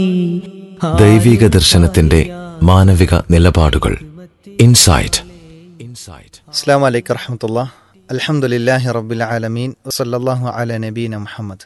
ദൈവിക ദർശനത്തിന്റെ മാനവിക നിലപാടുകൾ ഇൻസൈറ്റ് ഇൻസൈറ്റ് അസ്സാം വലൈക്കും വറഹമത്തുള്ള അലഹമുല്ലാഹി റബ്ബിൽ ആലമീൻ വസല്ലാഹു അല നബീന മുഹമ്മദ്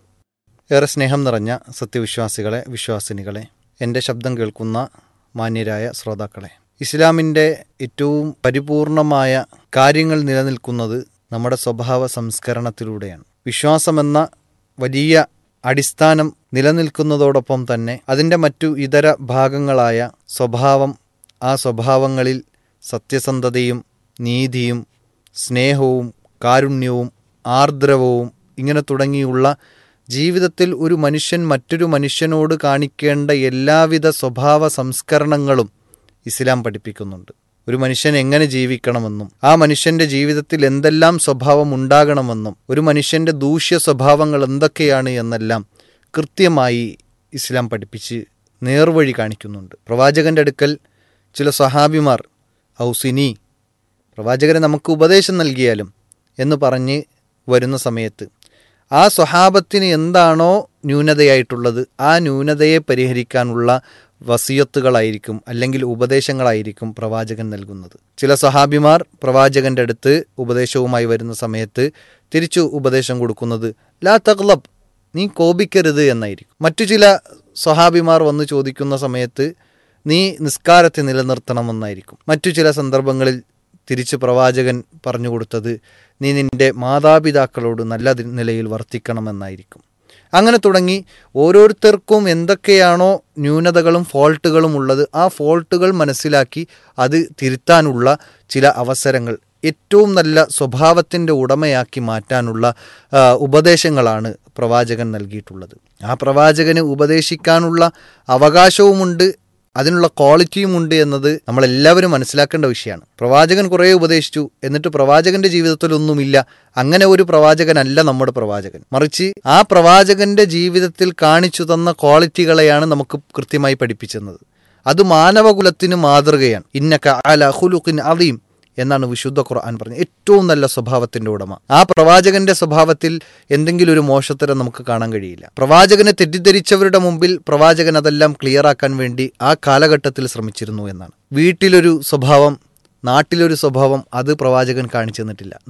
ഏറെ സ്നേഹം നിറഞ്ഞ സത്യവിശ്വാസികളെ വിശ്വാസിനികളെ എൻ്റെ ശബ്ദം കേൾക്കുന്ന മാന്യരായ ശ്രോതാക്കളെ ഇസ്ലാമിൻ്റെ ഏറ്റവും പരിപൂർണമായ കാര്യങ്ങൾ നിലനിൽക്കുന്നത് നമ്മുടെ സ്വഭാവ സംസ്കരണത്തിലൂടെയാണ് വിശ്വാസമെന്ന വലിയ അടിസ്ഥാനം നിലനിൽക്കുന്നതോടൊപ്പം തന്നെ അതിൻ്റെ മറ്റു ഇതര ഭാഗങ്ങളായ സ്വഭാവം ആ സ്വഭാവങ്ങളിൽ സത്യസന്ധതയും നീതിയും സ്നേഹവും കാരുണ്യവും ആർദ്രവവും ഇങ്ങനെ തുടങ്ങിയുള്ള ജീവിതത്തിൽ ഒരു മനുഷ്യൻ മറ്റൊരു മനുഷ്യനോട് കാണിക്കേണ്ട എല്ലാവിധ സ്വഭാവ സംസ്കരണങ്ങളും ഇസ്ലാം പഠിപ്പിക്കുന്നുണ്ട് ഒരു മനുഷ്യൻ എങ്ങനെ ജീവിക്കണമെന്നും ആ മനുഷ്യന്റെ ജീവിതത്തിൽ എന്തെല്ലാം സ്വഭാവം ഉണ്ടാകണമെന്നും ഒരു മനുഷ്യന്റെ ദൂഷ്യ സ്വഭാവങ്ങൾ എന്തൊക്കെയാണ് എന്നെല്ലാം കൃത്യമായി ഇസ്ലാം പഠിപ്പിച്ച് നേർവഴി കാണിക്കുന്നുണ്ട് പ്രവാചകന്റെ അടുക്കൽ ചില സഹാബിമാർ ഔസിനി പ്രവാചകരെ നമുക്ക് ഉപദേശം നൽകിയാലും എന്ന് പറഞ്ഞ് വരുന്ന സമയത്ത് ആ സ്വഹാബത്തിന് എന്താണോ ന്യൂനതയായിട്ടുള്ളത് ആ ന്യൂനതയെ പരിഹരിക്കാനുള്ള വസിയത്തുകളായിരിക്കും അല്ലെങ്കിൽ ഉപദേശങ്ങളായിരിക്കും പ്രവാചകൻ നൽകുന്നത് ചില സഹാബിമാർ പ്രവാചകന്റെ അടുത്ത് ഉപദേശവുമായി വരുന്ന സമയത്ത് തിരിച്ചു ഉപദേശം കൊടുക്കുന്നത് ലാ തഗ്ലബ് നീ കോപിക്കരുത് എന്നായിരിക്കും മറ്റു ചില സ്വഹാബിമാർ വന്ന് ചോദിക്കുന്ന സമയത്ത് നീ നിസ്കാരത്തെ നിലനിർത്തണമെന്നായിരിക്കും മറ്റു ചില സന്ദർഭങ്ങളിൽ തിരിച്ച് പ്രവാചകൻ പറഞ്ഞു കൊടുത്തത് നീ നിന്റെ മാതാപിതാക്കളോട് നല്ല തി- നിലയിൽ വർത്തിക്കണമെന്നായിരിക്കും അങ്ങനെ തുടങ്ങി ഓരോരുത്തർക്കും എന്തൊക്കെയാണോ ന്യൂനതകളും ഫോൾട്ടുകളും ഉള്ളത് ആ ഫോൾട്ടുകൾ മനസ്സിലാക്കി അത് തിരുത്താനുള്ള ചില അവസരങ്ങൾ ഏറ്റവും നല്ല സ്വഭാവത്തിൻ്റെ ഉടമയാക്കി മാറ്റാനുള്ള ആ, ഉപദേശങ്ങളാണ് പ്രവാചകൻ നൽകിയിട്ടുള്ളത് ആ പ്രവാചകന് ഉപദേശിക്കാനുള്ള അവകാശവുമുണ്ട് അതിനുള്ള ക്വാളിറ്റിയും ഉണ്ട് എന്നത് നമ്മളെല്ലാവരും മനസ്സിലാക്കേണ്ട വിഷയമാണ് പ്രവാചകൻ കുറേ ഉപദേശിച്ചു എന്നിട്ട് പ്രവാചകന്റെ ജീവിതത്തിൽ ഒന്നുമില്ല അങ്ങനെ ഒരു പ്രവാചകനല്ല നമ്മുടെ പ്രവാചകൻ മറിച്ച് ആ പ്രവാചകന്റെ ജീവിതത്തിൽ കാണിച്ചു തന്ന ക്വാളിറ്റികളെയാണ് നമുക്ക് കൃത്യമായി പഠിപ്പിച്ചത് അത് മാനവകുലത്തിന് മാതൃകയാണ് ഇന്നക അല ഹുലുഖിൻ അലീം എന്നാണ് വിശുദ്ധ ഖുർആൻ പറഞ്ഞത് ഏറ്റവും നല്ല സ്വഭാവത്തിന്റെ ഉടമ ആ പ്രവാചകന്റെ സ്വഭാവത്തിൽ എന്തെങ്കിലും ഒരു മോശത്തരം നമുക്ക് കാണാൻ കഴിയില്ല പ്രവാചകനെ തെറ്റിദ്ധരിച്ചവരുടെ മുമ്പിൽ പ്രവാചകൻ അതെല്ലാം ക്ലിയർ ആക്കാൻ വേണ്ടി ആ കാലഘട്ടത്തിൽ ശ്രമിച്ചിരുന്നു എന്നാണ് വീട്ടിലൊരു സ്വഭാവം നാട്ടിലൊരു സ്വഭാവം അത് പ്രവാചകൻ കാണിച്ചു തന്നിട്ടില്ല